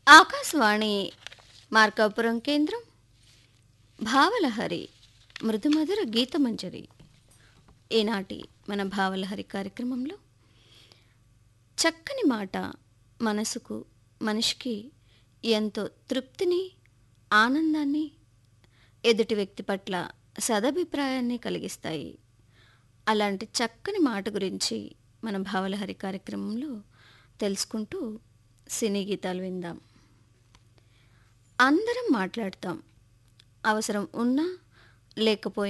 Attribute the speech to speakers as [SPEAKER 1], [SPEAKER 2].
[SPEAKER 1] ఆకాశవాణి మార్కాపురం కేంద్రం భావలహరి మృదుమధుర గీతమంజరి ఈనాటి మన భావలహరి కార్యక్రమంలో చక్కని మాట మనసుకు మనిషికి ఎంతో తృప్తిని ఆనందాన్ని ఎదుటి వ్యక్తి పట్ల సదభిప్రాయాన్ని కలిగిస్తాయి అలాంటి చక్కని మాట గురించి మన భావలహరి కార్యక్రమంలో తెలుసుకుంటూ సినీ గీతాలు విందాం అందరం మాట్లాడతాం అవసరం ఉన్నా లేకపోయినా